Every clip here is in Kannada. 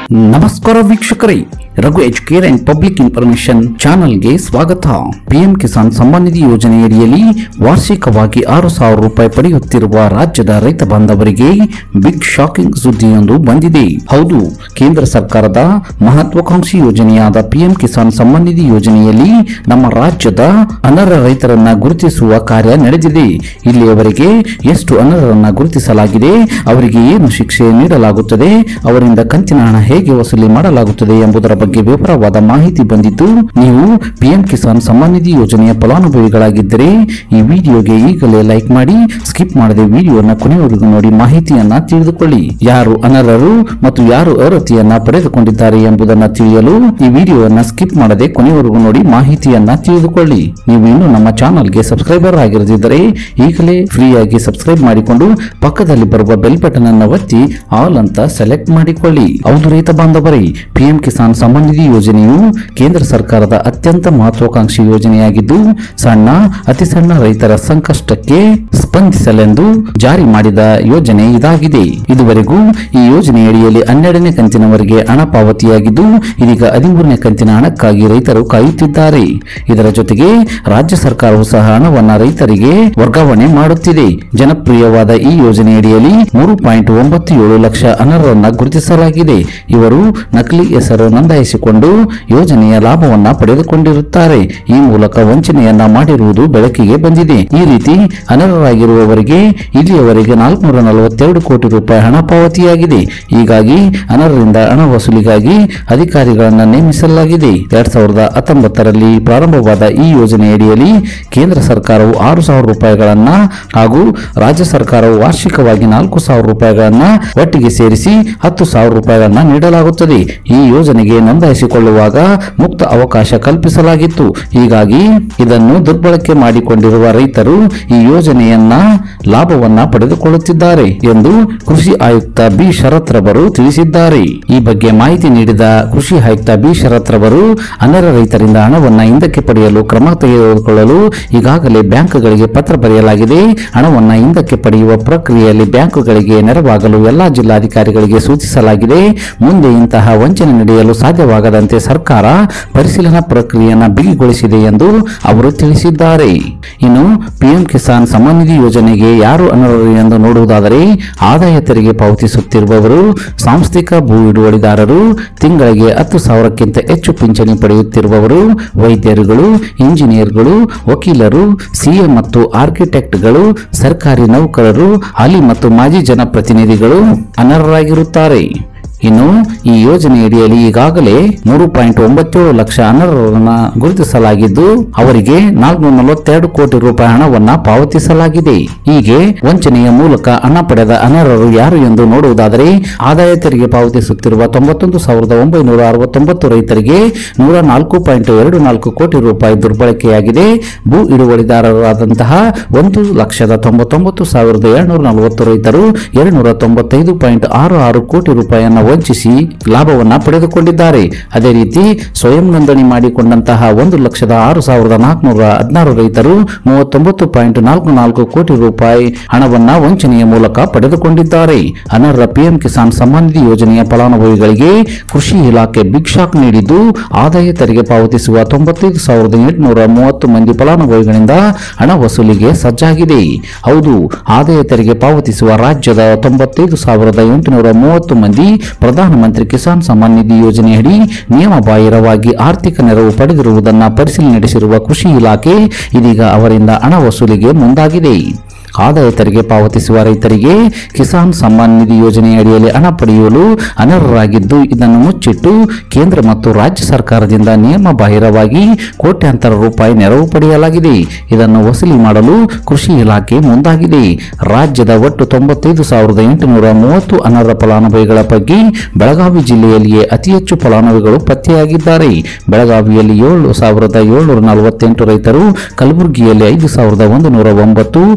ನಮಸ್ಕಾರ ವೀಕ್ಷಕರೇ Raghu EduCare and public information ಚಾನೆಲ್ಗೆ ಸ್ವಾಗತ ಪಿಎಂ ಕಿಸಾನ್ ಸಮ್ಮಾನ್ ನಿಧಿ ಯೋಜನೆಯಡಿಯಲ್ಲಿ ವಾರ್ಷಿಕವಾಗಿ ಆರು ಸಾವಿರ ರೂಪಾಯಿ ಪಡೆಯುತ್ತಿರುವ ರಾಜ್ಯದ ರೈತ ಬಾಂಧವರಿಗೆ ಬಿಗ್ ಶಾಕಿಂಗ್ ಸುದ್ದಿಯೊಂದು ಬಂದಿದೆ ಹೌದು ಕೇಂದ್ರ ಸರ್ಕಾರದ ಮಹತ್ವಾಕಾಂಕ್ಷಿ ಯೋಜನೆಯಾದ ಪಿಎಂ ಕಿಸಾನ್ ಸಮ್ಮಾನ್ ನಿಧಿ ಯೋಜನೆಯಲ್ಲಿ ನಮ್ಮ ರಾಜ್ಯದ ಅನರ್ಹ ರೈತರನ್ನ ಗುರುತಿಸುವ ಕಾರ್ಯ ನಡೆದಿದೆ ಇಲ್ಲಿಯವರೆಗೆ ಎಷ್ಟು ಅನರ್ಹರನ್ನ ಗುರುತಿಸಲಾಗಿದೆ ಅವರಿಗೆ ಏನು ಶಿಕ್ಷೆ ನೀಡಲಾಗುತ್ತದೆ ಅವರಿಂದ ಕಂತಿನ ಹಣ ಹೇಗೆ ವಸೂಲಿ ಮಾಡಲಾಗುತ್ತದೆ ಎಂಬುದರ ಬಗ್ಗೆ ವಿವರವಾದ ಮಾಹಿತಿ ಬಂದಿದ್ದು ನೀವು ಪಿಎಂ ಕಿಸಾನ್ ಸಮ್ಮಾನ್ ನಿಧಿ ಯೋಜನೆಯ ಫಲಾನುಭವಿಗಳಾಗಿದ್ದರೆ ಈ ವಿಡಿಯೋಗೆ ಈಗಲೇ ಲೈಕ್ ಮಾಡಿ ಸ್ಕಿಪ್ ಮಾಡದೆ ವಿಡಿಯೋನ ಕೊನೆಯವರೆಗೂ ನೋಡಿ ಮಾಹಿತಿಯನ್ನ ತಿಳಿದುಕೊಳ್ಳಿ ಯಾರು ಅನರ್ಹರು ಮತ್ತು ಯಾರು ಅರ್ಹತೆಯನ್ನ ಪಡೆದುಕೊಂಡಿದ್ದಾರೆ ಎಂಬುದನ್ನ ತಿಳಿಯಲು ಈ ವಿಡಿಯೋವನ್ನ ಸ್ಕಿಪ್ ಮಾಡದೆ ಕೊನೆಯವರೆಗೂ ನೋಡಿ ಮಾಹಿತಿಯನ್ನ ತಿಳಿದುಕೊಳ್ಳಿ ನೀವು ಇನ್ನು ನಮ್ಮ ಚಾನಲ್ಗೆ ಸಬ್ಸ್ಕ್ರೈಬರ್ ಆಗಿರದಿದ್ದರೆ ಈಗಲೇ ಫ್ರೀಯಾಗಿ ಸಬ್ಸ್ಕ್ರೈಬ್ ಮಾಡಿಕೊಂಡು ಪಕ್ಕದಲ್ಲಿ ಬರುವ ಬೆಲ್ ಬಟನ್ ಅನ್ನು ಒತ್ತಿ ಆಲ್ ಅಂತ ಸೆಲೆಕ್ಟ್ ಮಾಡಿಕೊಳ್ಳಿ ಹೌದು ರೈತ ಬಾಂಧವರೇ ಪಿಎಂ ಕಿಸಾನ್ ಸಮ್ಮಾನ್ ನಿಧಿ ಯೋಜನೆಯು ಕೇಂದ್ರ ಸರ್ಕಾರದ ಅತ್ಯಂತ ಮಹತ್ವಾಕಾಂಕ್ಷಿ ಯೋಜನೆಯಾಗಿದ್ದು ಸಣ್ಣ ಅತಿ ಸಣ್ಣ ರೈತರ ಸಂಕಷ್ಟಕ್ಕೆ ಸ್ಪಂದಿಸಲೆಂದು ಜಾರಿ ಮಾಡಿದ ಯೋಜನೆ ಇದಾಗಿದೆ ಇದುವರೆಗೂ ಈ ಯೋಜನೆಯಡಿಯಲ್ಲಿ ಹನ್ನೆರಡನೇ ಕಂತಿನವರೆಗೆ ಹಣ ಪಾವತಿಯಾಗಿದ್ದು ಇದೀಗ ಹದಿಮೂರನೇ ಕಂತಿನ ಹಣಕ್ಕಾಗಿ ರೈತರು ಕಾಯುತ್ತಿದ್ದಾರೆ ಇದರ ಜೊತೆಗೆ ರಾಜ್ಯ ಸರ್ಕಾರವು ಸಹ ಹಣವನ್ನ ರೈತರಿಗೆ ವರ್ಗಾವಣೆ ಮಾಡುತ್ತಿದೆ ಜನಪ್ರಿಯವಾದ ಈ ಯೋಜನೆಯಡಿಯಲ್ಲಿ ಮೂರು ಪಾಯಿಂಟ್ ಒಂಬತ್ತು ಏಳು ಲಕ್ಷ ಅನರ್ಹರನ್ನ ಗುರುತಿಸಲಾಗಿದೆ ಇವರು ನಕಲಿ ಹೆಸರು ನೋಂದಾಯಿಸಿಕೊಂಡು ಯೋಜನೆಯ ಲಾಭವನ್ನ ಪಡೆದುಕೊಂಡಿರುತ್ತಾರೆ ಈ ಮೂಲಕ ವಂಚನೆಯನ್ನ ಮಾಡಿರುವುದು ಬೆಳಕಿಗೆ ಬಂದಿದೆ ಈ ರೀತಿ ಅನರ್ಹರಾಗಿರುವವರಿಗೆ ಇಲ್ಲಿಯವರೆಗೆ ನಾಲ್ಕುನೂರ ನಲವತ್ತೆರಡು ಕೋಟಿ ರೂಪಾಯಿ ಹಣ ಪಾವತಿಯಾಗಿದೆ ಹೀಗಾಗಿ ಅನರ್ಹರಿಂದ ಹಣ ವಸೂಲಿಗಾಗಿ ಅಧಿಕಾರಿಗಳನ್ನ ನೇಮಿಸಲಾಗಿದೆ ಎರಡ್ ಸಾವಿರದ ಹತ್ತೊಂಬತ್ತರಲ್ಲಿ ಪ್ರಾರಂಭವಾದ ಈ ಯೋಜನೆಯಡಿಯಲ್ಲಿ ಕೇಂದ್ರ ಸರ್ಕಾರವು ಆರು ಸಾವಿರ ರೂಪಾಯಿಗಳನ್ನ ಹಾಗೂ ರಾಜ್ಯ ಸರ್ಕಾರವು ವಾರ್ಷಿಕವಾಗಿ ನಾಲ್ಕು ಸಾವಿರ ರೂಪಾಯಿಗಳನ್ನ ಒಟ್ಟಿಗೆ ಸೇರಿಸಿ ಹತ್ತು ಸಾವಿರ ರೂಪಾಯಿಗಳನ್ನ ನೀಡಲಾಗುತ್ತದೆ ಈ ಯೋಜನೆಗೆ ನೋಂದಾಯಿಸಿಕೊಳ್ಳುವಾಗ ಮುಕ್ತ ಅವಕಾಶ ಕಲ್ಪಿಸಲಾಗಿತ್ತು ಹೀಗಾಗಿ ಇದನ್ನು ದುರ್ಬಳಕೆ ಮಾಡಿಕೊಂಡಿರುವ ರೈತರು ಈ ಯೋಜನೆಯನ್ನ ಲಾಭವನ್ನ ಪಡೆದುಕೊಳ್ಳುತ್ತಿದ್ದಾರೆ ಎಂದು ಕೃಷಿ ಆಯುಕ್ತ ಬಿ ಶರತ್ ರವರು ತಿಳಿಸಿದ್ದಾರೆ ಈ ಬಗ್ಗೆ ಮಾಹಿತಿ ನೀಡಿದ ಕೃಷಿ ಆಯುಕ್ತ ಬಿ ಶರತ್ ರವರು ಅನರ್ಹ ರೈತರಿಂದ ಹಣವನ್ನ ಹಿಂದಕ್ಕೆ ಪಡೆಯಲು ಕ್ರಮ ತೆಗೆದುಕೊಳ್ಳಲು ಈಗಾಗಲೇ ಬ್ಯಾಂಕ್ಗಳಿಗೆ ಪತ್ರ ಬರೆಯಲಾಗಿದೆ ಹಣವನ್ನ ಹಿಂದಕ್ಕೆ ಪಡೆಯುವ ಪ್ರಕ್ರಿಯೆಯಲ್ಲಿ ಬ್ಯಾಂಕುಗಳಿಗೆ ನೆರವಾಗಲು ಎಲ್ಲಾ ಜಿಲ್ಲಾಧಿಕಾರಿಗಳಿಗೆ ಸೂಚಿಸಲಾಗಿದೆ ಮುಂದೆ ಇಂತಹ ವಂಚನೆ ನಡೆಯಲು ಸಾಧ್ಯವಾಗದಂತೆ ಸರ್ಕಾರ ಪರಿಶೀಲನಾ ಪ್ರಕ್ರಿಯೆಯನ್ನು ಬಿಗಿಗೊಳಿಸಿದೆ ಎಂದು ಅವರು ತಿಳಿಸಿದ್ದಾರೆ ಇನ್ನು ಪಿಎಂ ಕಿಸಾನ್ ಸಮ್ಮಾನ್ ನಿಧಿ ಯೋಜನೆಗೆ ಯಾರು ಅನರ್ಹರು ಎಂದು ನೋಡುವುದಾದರೆ ಆದಾಯ ತೆರಿಗೆ ಪಾವತಿಸುತ್ತಿರುವವರು ಸಾಂಸ್ಥಿಕ ಭೂ ಹಿಡುವಳಿದಾರರು ತಿಂಗಳಿಗೆ ಹತ್ತು ಸಾವಿರಕ್ಕಿಂತ ಹೆಚ್ಚು ಪಿಂಚಣಿ ಪಡೆಯುತ್ತಿರುವವರು ವೈದ್ಯರುಗಳು ಇಂಜಿನಿಯರ್ಗಳು ವಕೀಲರು ಸಿಎ ಮತ್ತು ಆರ್ಕಿಟೆಕ್ಟ್ಗಳು ಸರ್ಕಾರಿ ನೌಕರರು ಹಾಲಿ ಮತ್ತು ಮಾಜಿ ಜನಪ್ರತಿನಿಧಿಗಳು ಅನರ್ಹರಾಗಿರುತ್ತಾರೆ ಇನ್ನು ಈ ಯೋಜನೆಯಡಿಯಲ್ಲಿ ಈಗಾಗಲೇ ಮೂರು ಪಾಯಿಂಟ್ ಒಂಬತ್ತೇಳು ಲಕ್ಷ ಅನರ್ಹರನ್ನ ಗುರುತಿಸಲಾಗಿದ್ದು ಅವರಿಗೆ ನಾಲ್ಕುನೂರ ನಲವತ್ತೆರಡು ಕೋಟಿ ರೂಪಾಯಿ ಹಣವನ್ನ ಪಾವತಿಸಲಾಗಿದೆ ಹೀಗೆ ವಂಚನೆಯ ಮೂಲಕ ಹಣ ಪಡೆದ ಅನರ್ಹರು ಯಾರು ಎಂದು ನೋಡುವುದಾದರೆ ಆದಾಯ ತೆರಿಗೆ ಪಾವತಿಸುತ್ತಿರುವ ತೊಂಬತ್ತೊಂದು ಸಾವಿರದ ಒಂಬೈನೂರ ಅರವತ್ತೊಂಬತ್ತು ರೈತರಿಗೆ ನೂರ ನಾಲ್ಕು ಪಾಯಿಂಟ್ ಎರಡು ನಾಲ್ಕು ಕೋಟಿ ರೂಪಾಯಿ ದುರ್ಬಳಕೆಯಾಗಿದೆ ಭೂ ಹಿಡುವಳಿದಾರರಾದಂತಹ ಒಂದು ಲಕ್ಷದ ತೊಂಬತ್ತೊಂಬತ್ತು ಸಾವಿರದ ಏಳ್ನೂರ ನಲವತ್ತು ರೈತರು ಏಳ್ನೂರ ತೊಂಬತ್ತೈದು ಪಾಯಿಂಟ್ ಆರು ಆರು ಕೋಟಿ ರೂಪಾಯಿಯನ್ನು ವಂಚಿಸಿ ಲಾಭವನ್ನ ಪಡೆದುಕೊಂಡಿದ್ದಾರೆ ಅದೇ ರೀತಿ ಸ್ವಯಂ ನೋಂದಣಿ ಮಾಡಿಕೊಂಡಂತಹ ಒಂದು ಲಕ್ಷದ ಆರು ಸಾವಿರದ ನಾಲ್ಕುನೂರ ಹದಿನಾರು ರೈತರು ಮೂವತ್ತೊಂಬತ್ತು ಪಾಯಿಂಟ್ ನಾಲ್ಕು ನಾಲ್ಕು ಕೋಟಿ ರೂಪಾಯಿ ಹಣವನ್ನ ವಂಚನೆಯ ಮೂಲಕ ಪಡೆದುಕೊಂಡಿದ್ದಾರೆ ಅನರ್ಹ ಪಿಎಂ ಕಿಸಾನ್ ಸಮ್ಮಾನ್ ನಿಧಿ ಯೋಜನೆಯ ಫಲಾನುಭವಿಗಳಿಗೆ ಕೃಷಿ ಇಲಾಖೆ ಬಿಗ್ ಶಾಕ್ ನೀಡಿದ್ದು ಆದಾಯ ತೆರಿಗೆ ಪಾವತಿಸುವ ತೊಂಬತ್ತೈದು ಸಾವಿರದ ಎಂಟುನೂರ ಮೂವತ್ತು ಮಂದಿ ಫಲಾನುಭವಿಗಳಿಂದ ಹಣ ವಸೂಲಿಗೆ ಸಜ್ಜಾಗಿದೆ ಹೌದು ಆದಾಯ ತೆರಿಗೆ ಪಾವತಿಸುವ ರಾಜ್ಯದ ತೊಂಬತ್ತೈದು ಸಾವಿರದ ಎಂಟುನೂರ ಮೂವತ್ತು ಮಂದಿ ಪ್ರಧಾನಮಂತ್ರಿ ಕಿಸಾನ್ ಸಮ್ಮಾನ್ ನಿಧಿ ಯೋಜನೆಯಡಿ ನಿಯಮ ಬಾಹಿರವಾಗಿ ಆರ್ಥಿಕ ನೆರವು ಪಡೆದಿರುವುದನ್ನು ಪರಿಶೀಲನೆ ನಡೆಸಿರುವ ಕೃಷಿ ಇಲಾಖೆ ಇದೀಗ ಅವರಿಂದ ಹಣ ವಸೂಲಿಗೆ ಮುಂದಾಗಿದೆ ಆದಾಯ ತೆರಿಗೆ ಪಾವತಿಸುವ ರೈತರಿಗೆ ಕಿಸಾನ್ ಸಮ್ಮಾನ್ ನಿಧಿ ಯೋಜನೆ ಅಡಿಯಲ್ಲಿ ಹಣ ಪಡೆಯಲು ಅನರ್ಹರಾಗಿದ್ದು ಇದನ್ನು ಮುಚ್ಚಿಟ್ಟು ಕೇಂದ್ರ ಮತ್ತು ರಾಜ್ಯ ಸರ್ಕಾರದಿಂದ ನಿಯಮ ಬಾಹಿರವಾಗಿ ಕೋಟ್ಯಾಂತರ ರೂಪಾಯಿ ನೆರವು ಪಡೆಯಲಾಗಿದೆ ಇದನ್ನು ವಸೂಲಿ ಮಾಡಲು ಕೃಷಿ ಇಲಾಖೆ ಮುಂದಾಗಿದೆ ರಾಜ್ಯದ ಒಟ್ಟು ತೊಂಬತ್ತೈದು ಸಾವಿರದ ಎಂಟುನೂರ ಮೂವತ್ತು ಅನರ್ಹ ಫಲಾನುಭವಿಗಳ ಪೈಕಿ ಬೆಳಗಾವಿ ಜಿಲ್ಲೆಯಲ್ಲಿಯೇ ಅತಿ ಹೆಚ್ಚು ಫಲಾನುಭವಿಗಳು ಪತ್ತೆಯಾಗಿದ್ದಾರೆ ಬೆಳಗಾವಿಯಲ್ಲಿ ಏಳು ಸಾವಿರದ ಏಳ್ನೂರ ನಲವತ್ತೆಂಟು ರೈತರು ಕಲಬುರಗಿಯಲ್ಲಿ ಐದು ಸಾವಿರದ ಒಂದು ನೂರ ಒಂಬತ್ತು ವಿಜಯಪುರ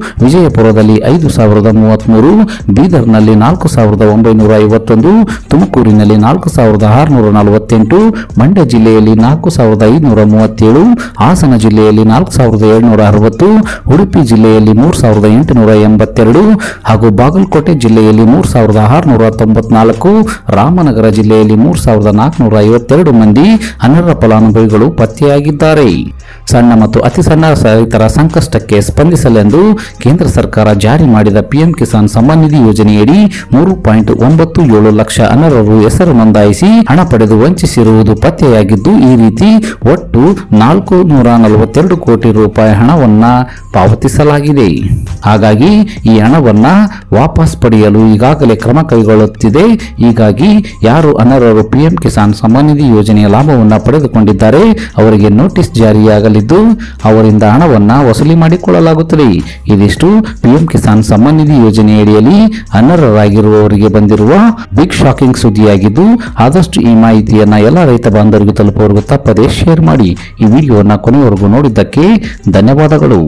ವಿಜಯಪುರದಲ್ಲಿ ಐದು ಸಾವಿರದ ಮೂವತ್ಮೂರು ಬೀದರ್ನಲ್ಲಿ ನಾಲ್ಕು ಸಾವಿರದ ಒಂಬೈನೂರ ಐವತ್ತೊಂದು ತುಮಕೂರಿನಲ್ಲಿ ನಾಲ್ಕು ಸಾವಿರದ ಆರುನೂರ ನಲವತ್ತೆಂಟು ಮಂಡ್ಯ ಜಿಲ್ಲೆಯಲ್ಲಿ ನಾಲ್ಕು ಸಾವಿರದ ಐದುನೂರ ಮೂವತ್ತೇಳು ಹಾಸನ ಜಿಲ್ಲೆಯಲ್ಲಿ ನಾಲ್ಕು ಸಾವಿರದ ಏಳುನೂರ ಅರವತ್ತು ಉಡುಪಿ ಜಿಲ್ಲೆಯಲ್ಲಿ ಮೂರು ಸಾವಿರದ ಎಂಟುನೂರ ಎಂಬತ್ತೆರಡು ಹಾಗೂ ಬಾಗಲಕೋಟೆ ಜಿಲ್ಲೆಯಲ್ಲಿ ಮೂರು ಸಾವಿರದ ಆರುನೂರ ತೊಂಬತ್ನಾಲ್ಕು ರಾಮನಗರ ಜಿಲ್ಲೆಯಲ್ಲಿ ಮೂರು ಸಾವಿರದ ನಾಲ್ಕುನೂರ ಐವತ್ತೆರಡು ಮಂದಿ ಅನರ್ಹ ಫಲಾನುಭವಿಗಳು ಪತ್ತೆಯಾಗಿದ್ದಾರೆ ಸಣ್ಣ ಮತ್ತು ಅತಿ ಸಣ್ಣ ರೈತರ ಸಂಕಷ್ಟಕ್ಕೆ ಸ್ಪಂದಿಸಲೆಂದು ಕೇಂದ್ರ ಸರ್ಕಾರ ಜಾರಿ ಮಾಡಿದ ಪಿಎಂ ಕಿಸಾನ್ ಸಮ್ಮಾನ್ ನಿಧಿ ಯೋಜನೆಯಡಿ ಮೂರು ಪಾಯಿಂಟ್ ಒಂಬತ್ತು ಏಳು ಲಕ್ಷ ಅನರ್ಹರು ಹೆಸರು ನೋಂದಾಯಿಸಿ ಹಣ ಪಡೆದು ವಂಚಿಸಿರುವುದು ಪತ್ತೆಯಾಗಿದ್ದು ಈ ರೀತಿ ಒಟ್ಟು ನಾಲ್ಕು ನೂರ ನಲವತ್ತೆರಡು ಕೋಟಿ ರೂಪಾಯಿ ಹಣವನ್ನ ಪಾವತಿಸಲಾಗಿದೆ ಹಾಗಾಗಿ ಈ ಹಣವನ್ನ ವಾಪಸ್ ಪಡೆಯಲು ಈಗಾಗಲೇ ಕ್ರಮ ಕೈಗೊಳ್ಳುತ್ತಿದೆ ಹೀಗಾಗಿ ಯಾರು ಅನರ್ಹರು ಪಿಎಂ ಕಿಸಾನ್ ಸಮ್ಮಾನ್ ನಿಧಿ ಯೋಜನೆಯ ಲಾಭವನ್ನ ಪಡೆದುಕೊಂಡಿದ್ದಾರೆ ಅವರಿಗೆ ನೋಟಿಸ್ ಜಾರಿಯಾಗಲಿದ್ದು ಅವರಿಂದ ಹಣವನ್ನ ವಸೂಲಿ ಮಾಡಿಕೊಳ್ಳಲಾಗುತ್ತದೆ ಇದಿಷ್ಟು ಪಿಎಂ ಕಿಸಾನ್ ಸಮ್ಮಾನ್ ನಿಧಿ ಯೋಜನೆಯಡಿಯಲ್ಲಿ ಅನರ್ಹರಾಗಿರುವವರಿಗೆ ಬಂದಿರುವ ಬಿಗ್ ಶಾಕಿಂಗ್ ಸುದ್ದಿಯಾಗಿದ್ದು ಆದಷ್ಟು ಈ ಮಾಹಿತಿಯನ್ನ ಎಲ್ಲ ರೈತ ಬಾಂಧವರಿಗೂ ತಲುಪುವವರೆಗೂ ತಪ್ಪದೆ ಶೇರ್ ಮಾಡಿ ಈ ವಿಡಿಯೋವನ್ನ ಕೊನೆಯವರೆಗೂ ನೋಡಿದ್ದಕ್ಕೆ ಧನ್ಯವಾದಗಳು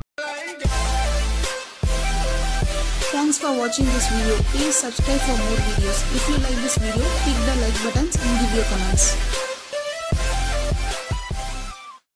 Thanks for watching this video. Please subscribe for more videos. If you like this video, click the like buttons and give your comments.